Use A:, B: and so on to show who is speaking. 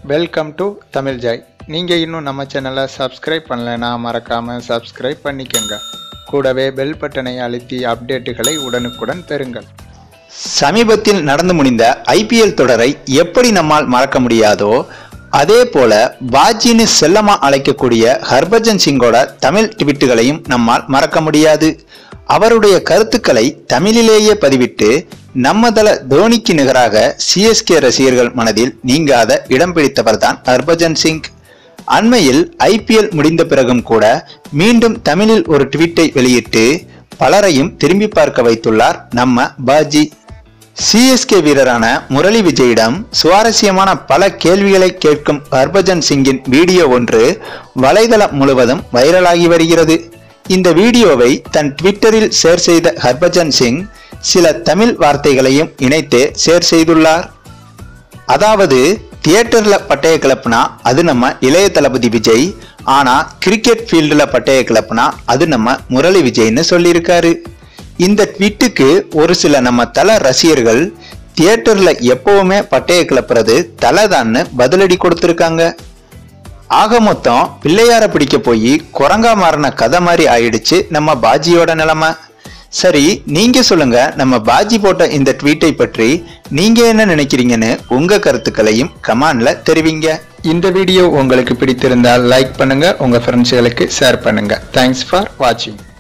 A: welcome to Tamil Joy நீங்கள் இன்னும் நம்ம சேனலை சப்ஸ்கிரைப் பண்ணலைன்னா மறக்காமல் சப்ஸ்கிரைப் பண்ணிக்கோங்க கூடவே பெல் பட்டனை அழுத்தி அப்டேட்டுகளை உடனுக்குடன் பெறுங்கள்
B: சமீபத்தில் நடந்து முடிந்த ஐபிஎல் தொடரை எப்படி நம்மால் மறக்க முடியாதோ அதே போல பாஜின்னு செல்லமா அழைக்கக்கூடிய ஹர்பஜன் சிங்கோட தமிழ் ட்வீட்டுகளையும் நம்மால் மறக்க முடியாது அவருடைய கருத்துக்களை தமிழிலேயே பதிவிட்டு நம்ம தல தோனிக்கு நிகராக சிஎஸ்கே ரசிகர்கள் மனதில் நீங்காத இடம் பிடித்தவர்தான் ஹர்பஜன் சிங் அண்மையில் ஐபிஎல் முடிந்த பிறகும் கூட மீண்டும் தமிழில் ஒரு ட்வீட்டை வெளியிட்டு பலரையும் திரும்பி பார்க்க வைத்துள்ளார் நம்ம பாஜி சிஎஸ்கே வீரரான முரளி விஜயிடம் சுவாரஸ்யமான பல கேள்விகளை கேட்கும் ஹர்பஜன் சிங்கின் வீடியோ ஒன்று வலைதளம் முழுவதும் வைரலாகி வருகிறது இந்த வீடியோவை தன் ட்விட்டரில் ஷேர் செய்த ஹர்பஜன் சிங் சில தமிழ் வார்த்தைகளையும் இணைத்து ஷேர் செய்துள்ளார் அதாவது தியேட்டர்ல பட்டைய கிளப்புனா அது நம்ம இளைய தளபதி விஜய் ஆனா கிரிக்கெட் ஃபீல்டுல பட்டைய கிளப்புனா அது நம்ம முரளி விஜய்னு சொல்லியிருக்காரு இந்த ட்வீட்டுக்கு ஒரு சில நம்ம தல ரசிகர்கள் தியேட்டர்ல எப்பவுமே பட்டைய கிளப்புறது தலைதான்னு பதிலடி கொடுத்திருக்காங்க ஆக மொத்தம் பிள்ளையார பிடிக்க போய் குரங்கா மாறின கதை மாதிரி ஆயிடுச்சு நம்ம பாஜியோட நிலைமை சரி நீங்க சொல்லுங்க நம்ம பாஜி போட்ட இந்த ட்வீட்டை பற்றி நீங்க என்ன நினைக்கிறீங்கன்னு உங்க கருத்துக்களையும் கமெண்ட்ல தெரிவிங்க
A: இந்த வீடியோ உங்களுக்கு பிடித்திருந்தால் லைக் பண்ணுங்கள் உங்கள் ஃப்ரெண்ட்ஸுகளுக்கு ஷேர் பண்ணுங்கள் தேங்க்ஸ் ஃபார் வாட்சிங்